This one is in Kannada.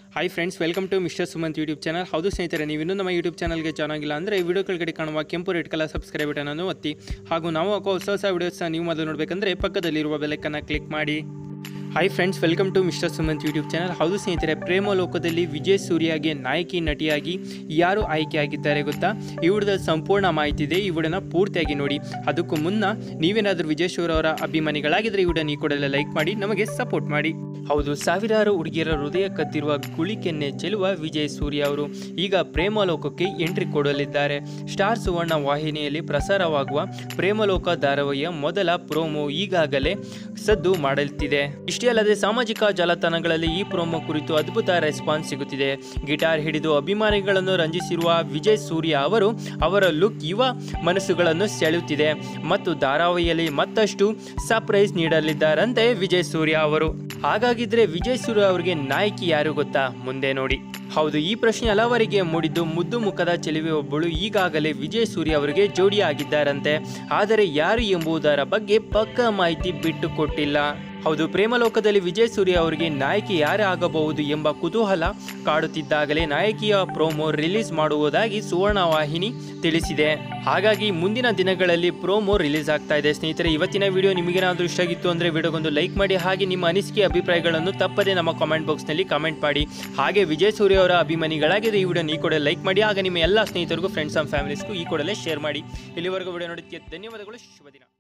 hi friends welcome to mister Sumanth YouTube channel ಹೌದು ಸ್ನೇಹಿತರೆ ನೀವು ಇನ್ನೂ ನಮ್ಮ ಯೂಟ್ಯೂಬ್ ಚಾನಲ್ಗೆ ಚೆನ್ನಾಗಿಲ್ಲ ಅಂದರೆ ವಿಡಿಯೋ ಕೆಳಗಡೆ ಕಾಣುವ ಕೆಂಪು ರೆಡ್ ಕಲರ್ ಸಬ್ಸ್ಕ್ರೈಬ್ ಬಟನನ್ನು ಒತ್ತಿ ಹಾಗೂ ನಾವು ಹಾಕೋ ಹೊಸ ಹೊಸ ವೀಡಿಯೋಸ್ನ ನೀವು ಮೊದಲು ನೋಡಬೇಕಂದ್ರೆ ಪಕ್ಕದಲ್ಲಿರುವ ಬೆಲಕ್ಕನ್ನು ಕ್ಲಿಕ್ ಮಾಡಿ hi friends welcome to mister Sumanth YouTube channel ಹೌದು ಸ್ನೇಹಿತರೆ ಪ್ರೇಮ ಲೋಕದಲ್ಲಿ ವಿಜಯ್ ಸೂರ್ಯಗೆ ನಾಯಕಿ ನಟಿಯಾಗಿ ಯಾರು ಆಯ್ಕೆಯಾಗಿದ್ದಾರೆ ಗೊತ್ತಾ ಈ ವಿಡಿಯೋದ ಸಂಪೂರ್ಣ ಮಾಹಿತಿ ಇದೆ ಈ ವಿಡಿಯೋನ ಪೂರ್ತಿಯಾಗಿ ನೋಡಿ ಅದಕ್ಕೂ ಮುನ್ನ ನೀವೇನಾದರೂ ವಿಜಯ್ ಸೂರ್ಯ ಅವರ ಅಭಿಮಾನಿಗಳಾಗಿದ್ದರೆ ಈ ವಿಡಿಯೋ ಈ ಕೂಡಲೇ ಲೈಕ್ ಮಾಡಿ ನಮಗೆ ಸಪೋರ್ಟ್ ಮಾಡಿ ಹೌದು ಸಾವಿರಾರು ಹುಡುಗಿಯರ ಹೃದಯ ಕದ್ದಿರುವ ಗುಳಿಕೆನ್ನೆ ಚೆಲುವ ವಿಜಯ್ ಸೂರ್ಯ ಅವರು ಈಗ ಪ್ರೇಮಲೋಕಕ್ಕೆ ಎಂಟ್ರಿ ಕೊಡಲಿದ್ದಾರೆ ಸ್ಟಾರ್ ಸುವರ್ಣ ವಾಹಿನಿಯಲ್ಲಿ ಪ್ರಸಾರವಾಗುವ ಪ್ರೇಮಲೋಕ ಧಾರಾವಾಹಿಯ ಮೊದಲ ಪ್ರೋಮೋ ಈಗಾಗಲೇ ಸದ್ದು ಮಾಡುತ್ತಿದೆ ಇಷ್ಟೇ ಅಲ್ಲದೆ ಸಾಮಾಜಿಕ ಜಾಲತಾಣಗಳಲ್ಲಿ ಈ ಪ್ರೋಮೋ ಕುರಿತು ಅದ್ಭುತ ರೆಸ್ಪಾನ್ಸ್ ಸಿಗುತ್ತಿದೆ ಗಿಟಾರ್ ಹಿಡಿದು ಅಭಿಮಾನಿಗಳನ್ನು ರಂಜಿಸಿರುವ ವಿಜಯ್ ಸೂರ್ಯ ಅವರು ಅವರ ಲುಕ್ ಯುವ ಮನಸ್ಸುಗಳನ್ನು ಸೆಳೆಯುತ್ತಿದೆ ಮತ್ತು ಧಾರಾವಾಹಿಯಲ್ಲಿ ಮತ್ತಷ್ಟು ಸರ್ಪ್ರೈಸ್ ನೀಡಲಿದ್ದಾರಂತೆ ವಿಜಯ್ ಸೂರ್ಯ ಅವರು ಹಾಗಾಗಿದ್ರೆ ವಿಜಯ್ ಸೂರ್ಯ ಅವರಿಗೆ ನಾಯಕಿ ಯಾರು ಗೊತ್ತಾ ಮುಂದೆ ನೋಡಿ ಹೌದು ಈ ಪ್ರಶ್ನೆ ಹಲವರಿಗೆ ಮೂಡಿದ್ದು ಮುದ್ದು ಮುಖದ ಚೆಲುವೆ ಒಬ್ಬಳು ಈಗಾಗಲೇ ವಿಜಯ್ ಸೂರ್ಯ ಅವರಿಗೆ ಜೋಡಿಯಾಗಿದ್ದಾರಂತೆ ಆದರೆ ಯಾರು ಎಂಬುದರ ಬಗ್ಗೆ ಪಕ್ಕಾ ಮಾಹಿತಿ ಬಿಟ್ಟು ಕೊಟ್ಟಿಲ್ಲ ಹೌದು ಪ್ರೇಮಲೋಕದಲ್ಲಿ ವಿಜಯ್ ಸೂರ್ಯ ಅವರಿಗೆ ನಾಯಕಿ ಯಾರೇ ಆಗಬಹುದು ಎಂಬ ಕುತೂಹಲ ಕಾಡುತ್ತಿದ್ದಾಗಲೇ ನಾಯಕಿಯ ಪ್ರೋಮೋ ರಿಲೀಸ್ ಮಾಡುವುದಾಗಿ ಸುವರ್ಣ ವಾಹಿನಿ ತಿಳಿಸಿದೆ ಹಾಗಾಗಿ ಮುಂದಿನ ದಿನಗಳಲ್ಲಿ ಪ್ರೋಮೋ ರಿಲೀಸ್ ಆಗ್ತಾ ಇದೆ ಸ್ನೇಹಿತರೆ ಇವತ್ತಿನ ವಿಡಿಯೋ ನಿಮಗೇನಾದರೂ ಇಷ್ಟ ಆಗಿತ್ತು ಅಂದರೆ ವಿಡಿಯೋಗೊಂದು ಲೈಕ್ ಮಾಡಿ ಹಾಗೆ ನಿಮ್ಮ ಅನಿಸಿಕೆ ಅಭಿಪ್ರಾಯಗಳನ್ನು ತಪ್ಪದೇ ನಮ್ಮ ಕಾಮೆಂಟ್ ಬಾಕ್ಸ್ನಲ್ಲಿ ಕಾಮೆಂಟ್ ಮಾಡಿ ಹಾಗೆ ವಿಜಯ್ ಸೂರ್ಯ ಅವರ ಅಭಿಮಾನಿಗಳಾಗಿದ್ದರೆ ಈ ವಿಡಿಯೋ ಈ ಕೂಡ ಲೈಕ್ ಮಾಡಿ ಆಗ ನಿಮ್ಮ ಎಲ್ಲ ಸ್ನೇಹಿತರಿಗೂ ಫ್ರೆಂಡ್ಸ್ ಆ್ಯಂಡ್ ಫ್ಯಾಮಿಲೀಸ್ಗೂ ಈ ಕೂಡಲೇ ಶೇರ್ ಮಾಡಿ ಇಲ್ಲಿವರೆಗೂ ವಿಡಿಯೋ ನೋಡೋದಕ್ಕೆ ಧನ್ಯವಾದಗಳು ಶುಭ ದಿನ